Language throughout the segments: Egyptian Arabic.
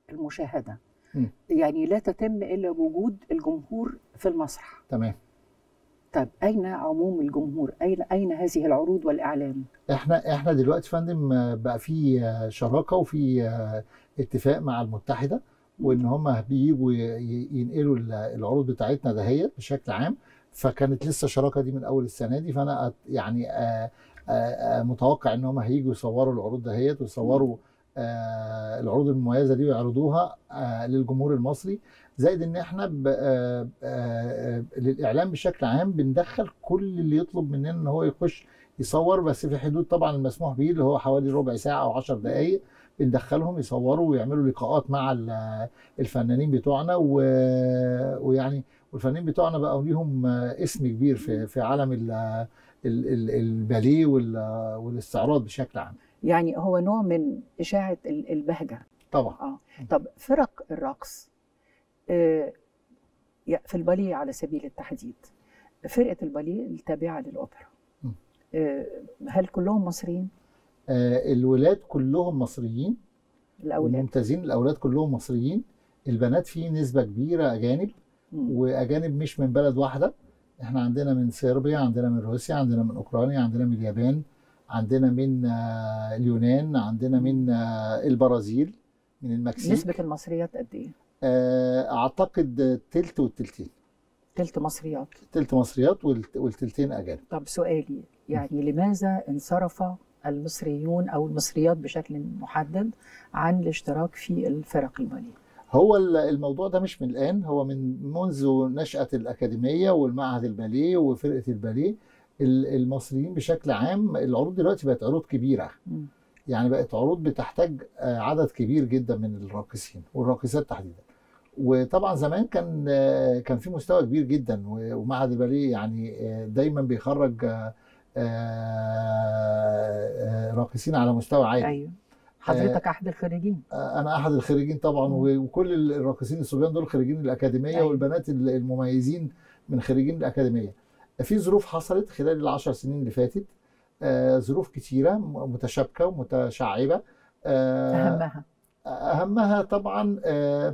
المشاهده مم. يعني لا تتم الا بوجود الجمهور في المسرح تمام طيب اين عموم الجمهور اين اين هذه العروض والاعلام احنا احنا دلوقتي فندم آه، بقى في آه، شراكه وفي آه، اتفاق مع المتحده وان هم بييجوا ي- ي- ينقلوا ال- العروض بتاعتنا دهيت بشكل عام فكانت لسه الشراكه دي من اول السنه دي فانا أت- يعني آه، آه، آه، متوقع ان هم هيجوا يصوروا العروض دهيت ويصوروا آه، العروض المميزه دي ويعرضوها آه، للجمهور المصري زائد ان احنا ب- آه، آه، آه، للاعلام بشكل عام بندخل كل اللي يطلب مننا ان هو يخش يصور بس في حدود طبعا المسموح به اللي هو حوالي ربع ساعه او 10 دقائق بندخلهم يصوروا ويعملوا لقاءات مع ال- الفنانين بتوعنا و... ويعني والفنانين بتوعنا بقوا ليهم اسم كبير في في عالم ال... ال... ال- الباليه وال... والاستعراض بشكل عام يعني هو نوع من اشاعه ال- البهجه طبعا اه طب فرق الرقص آه، يا- في الباليه على سبيل التحديد فرقه الباليه التابعه للاوبرا م. آه، هل كلهم مصريين آه، الولاد كلهم مصريين الاولاد الممتازين الاولاد كلهم مصريين البنات فيه نسبه كبيره اجانب م. واجانب مش من بلد واحده احنا عندنا من صربيا عندنا من روسيا عندنا من اوكرانيا عندنا من اليابان عندنا من آه، اليونان عندنا من آه، البرازيل من المكسيك نسبه المصريات قد ايه؟ آه، اعتقد تلت والتلتين تلت مصريات تلت مصريات والت- والتلتين اجانب طب سؤالي يعني لماذا انصرف المصريون او المصريات بشكل محدد عن الاشتراك في الفرق الباليه؟ هو ال- الموضوع ده مش من الآن هو من منذ نشأة الأكاديمية والمعهد الباليه وفرقة الباليه ال- المصريين بشكل عام العروض دلوقتي بقت عروض كبيرة م. يعني بقت عروض بتحتاج آه، عدد كبير جدا من الراقصين والراقصات تحديدا وطبعا زمان كان آه، كان في مستوى كبير جدا و- ومعهد الباليه يعني آه، دايما بيخرج آه، آه، آه، راقصين على مستوى عالي ايوه حضرتك احد الخريجين انا احد الخريجين طبعا مم. و- وكل الراقصين الصبيان دول خريجين الاكاديميه أيوة. والبنات ال- المميزين من خريجين الاكاديميه في ظروف حصلت خلال العشر سنين اللي فاتت آه، ظروف كتيره م- متشابكه ومتشعبه آه، اهمها اهمها طبعا آه،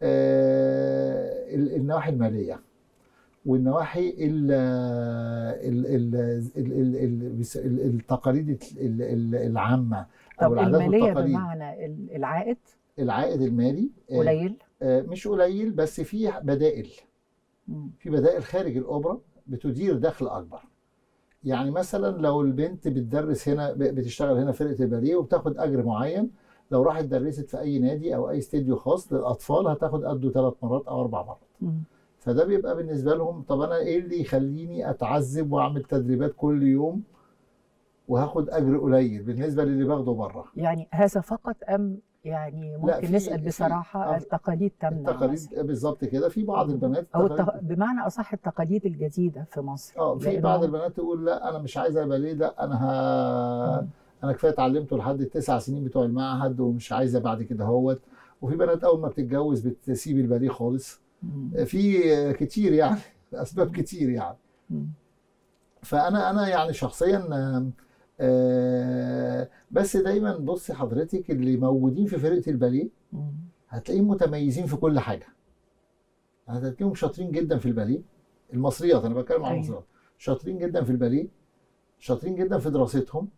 آه، ال- النواحي الماليه والنواحي ال ال ال ال ال ال ال التقاليد ال- ال- العامه او طب العادات الماليه والتقاليد بمعنى ال- العائد العائد المالي آه، قليل آه، مش قليل بس في بدائل مم. في بدائل خارج الاوبرا بتدير دخل اكبر يعني مثلا لو البنت بتدرس هنا ب- بتشتغل هنا فرقه الباليه وبتاخد اجر معين لو راحت درست في اي نادي او اي استديو خاص للاطفال هتاخد قده ثلاث مرات او اربع مرات مم. فده بيبقى بالنسبه لهم طب انا ايه اللي يخليني اتعذب واعمل تدريبات كل يوم وهاخد اجر قليل بالنسبه للي باخده بره يعني هذا فقط ام يعني ممكن في- نسال في- بصراحه آه، التقاليد تمنع التقاليد مثلاً. بالظبط كده في بعض البنات او التقاليد- التق... بمعنى اصح التقاليد الجديده في مصر اه في لأنه- بعض البنات تقول لا انا مش عايزه باليه لا انا ه... مم. انا كفايه اتعلمته لحد التسع سنين بتوع المعهد ومش عايزه بعد كده هوت وفي بنات اول ما بتتجوز بتسيب الباليه خالص مم. في كتير يعني اسباب كتير يعني مم. فانا انا يعني شخصيا آم، آه، بس دايما بصي حضرتك اللي موجودين في فرقه الباليه مم. هتلاقيهم متميزين في كل حاجه هتلاقيهم شاطرين جدا في الباليه المصريات انا بتكلم عن أيوة. المصريات شاطرين جدا في الباليه شاطرين جدا في دراستهم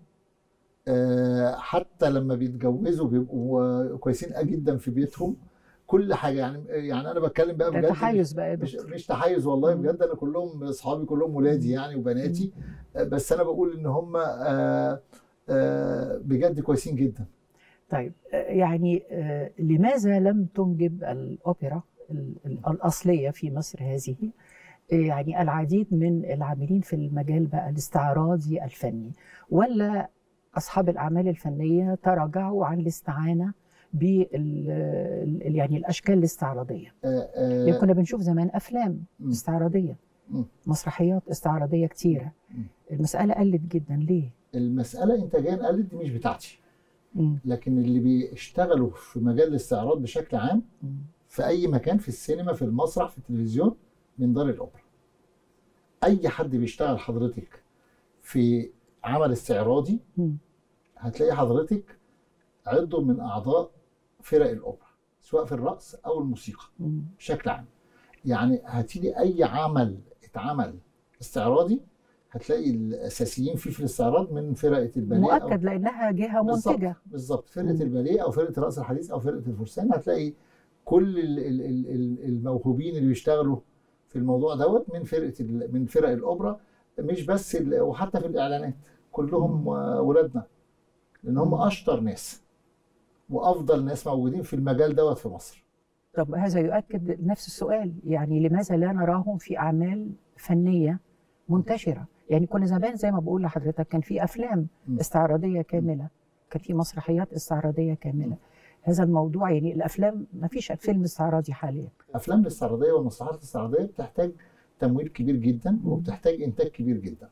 آه، حتى لما بيتجوزوا بيبقوا كويسين جدا في بيتهم كل حاجه يعني يعني انا بتكلم بقى ده بجد تحيز بقى يا مش دكتور مش تحيز والله مم. بجد انا كلهم اصحابي كلهم ولادي يعني وبناتي آه، بس انا بقول ان هم آه، آه، بجد كويسين جدا طيب آه، يعني آه، لماذا لم تنجب الأوبرا ال- ال- الأصلية في مصر هذه آه، يعني العديد من العاملين في المجال بقى الاستعراضي الفني ولا أصحاب الأعمال الفنية تراجعوا عن الاستعانة بال ال- يعني الأشكال الاستعراضية آه، آه، يعني كنا بنشوف زمان أفلام مم. استعراضية مم. مسرحيات استعراضية كتيرة مم. المسألة قلت جدا ليه؟ المساله انتاجيا قالت دي مش بتاعتي مم. لكن اللي بيشتغلوا في مجال الاستعراض بشكل عام مم. في اي مكان في السينما في المسرح في التلفزيون من دار الاوبرا اي حد بيشتغل حضرتك في عمل استعراضي مم. هتلاقي حضرتك عضو من اعضاء فرق الاوبرا سواء في الرقص او الموسيقى مم. بشكل عام يعني هتيجي اي عمل اتعمل استعراضي هتلاقي الاساسيين فيه في الاستعراض من فرقه الباليه أو- مؤكد لانها جهه بالظبط منتجه بالظبط فرقه مم. الباليه او فرقه الرقص الحديث او فرقه الفرسان هتلاقي كل ال- ال- ال- ال- الموهوبين اللي بيشتغلوا في الموضوع دوت من فرقه ال- من فرق الاوبرا مش بس ال- وحتى في الاعلانات كلهم آه، ولادنا لان هم مم. اشطر ناس وافضل ناس موجودين في المجال دوت في مصر طب هذا يؤكد نفس السؤال يعني لماذا لا نراهم في اعمال فنيه منتشره يعني كنا زمان زي ما بقول لحضرتك كان في افلام مم. استعراضيه كامله كان في مسرحيات استعراضيه كامله هذا الموضوع يعني الافلام ما فيش فيلم استعراضي حاليا افلام الاستعراضيه والمسرحيات الاستعراضيه بتحتاج تمويل كبير جدا مم. وبتحتاج انتاج كبير جدا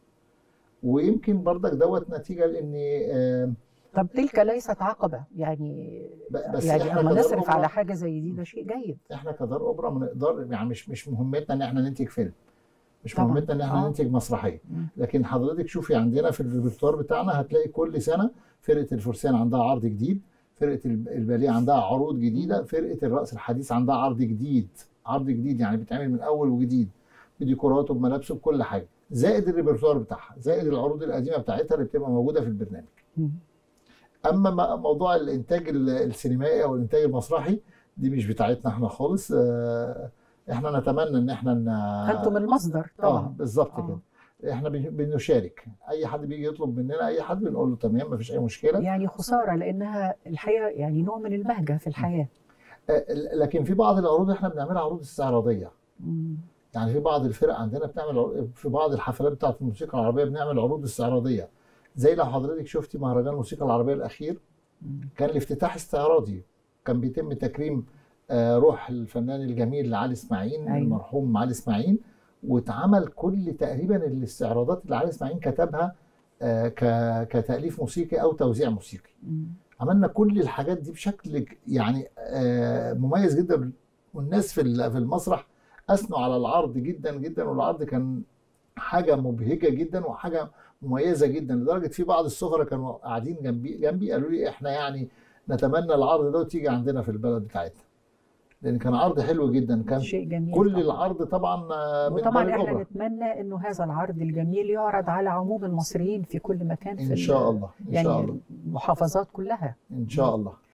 ويمكن برضك دوت نتيجه لان آه، طب تلك ليست عقبه يعني ب- بس يعني إحنا اما كدار نصرف أوبرا- على حاجه زي دي ده شيء جيد احنا كدار اوبرا ما نقدر يعني مش مش مهمتنا ان احنا ننتج فيلم مش طبعاً. مهمتنا ان احنا آه. ننتج مسرحيه مم. لكن حضرتك شوفي عندنا في الريpertoire بتاعنا هتلاقي كل سنه فرقه الفرسان عندها عرض جديد فرقه الب- الباليه عندها عروض جديده فرقه الرقص الحديث عندها عرض جديد عرض جديد يعني بيتعمل من اول وجديد بديكوراته بملابسه بكل حاجه زائد الريpertoire بتاعها زائد العروض القديمه بتاعتها اللي بتبقى موجوده في البرنامج مم. اما ما- موضوع الانتاج ال- السينمائي او الانتاج المسرحي دي مش بتاعتنا احنا خالص آه، احنا نتمنى ان احنا ن... انتم المصدر اه طبعا بالظبط آه. كده احنا بن- بنشارك اي حد بيجي يطلب مننا اي حد بنقول له تمام مفيش اي مشكله يعني خساره لانها الحقيقه يعني نوع من البهجه في الحياه آه، لكن في بعض العروض احنا بنعملها عروض استعراضيه مم. يعني في بعض الفرق عندنا بتعمل عروض- في بعض الحفلات بتاعت الموسيقى العربيه بنعمل عروض استعراضيه زي لو حضرتك شفتي مهرجان الموسيقى العربيه الاخير مم. كان الافتتاح استعراضي كان بيتم تكريم آه، روح الفنان الجميل علي اسماعيل أيوة. المرحوم علي اسماعيل واتعمل كل تقريبا الاستعراضات اللي علي اسماعيل كتبها آه، ك- كتاليف موسيقي او توزيع موسيقي مم. عملنا كل الحاجات دي بشكل ج- يعني آه، مميز جدا والناس في ال- في المسرح اثنوا على العرض جدا جدا والعرض كان حاجه مبهجه جدا وحاجه مميزه جدا لدرجه في بعض السفراء كانوا قاعدين جنبي جنبي قالوا لي احنا يعني نتمنى العرض ده تيجي عندنا في البلد بتاعتنا لان كان عرض حلو جدا كان شيء جميل كل طبعاً. العرض طبعا آه، من وطبعا باب احنا الأوبرا. نتمنى انه هذا العرض الجميل يعرض على عموم المصريين في كل مكان في ان ال- شاء الله ان يعني شاء الله المحافظات كلها ان شاء الله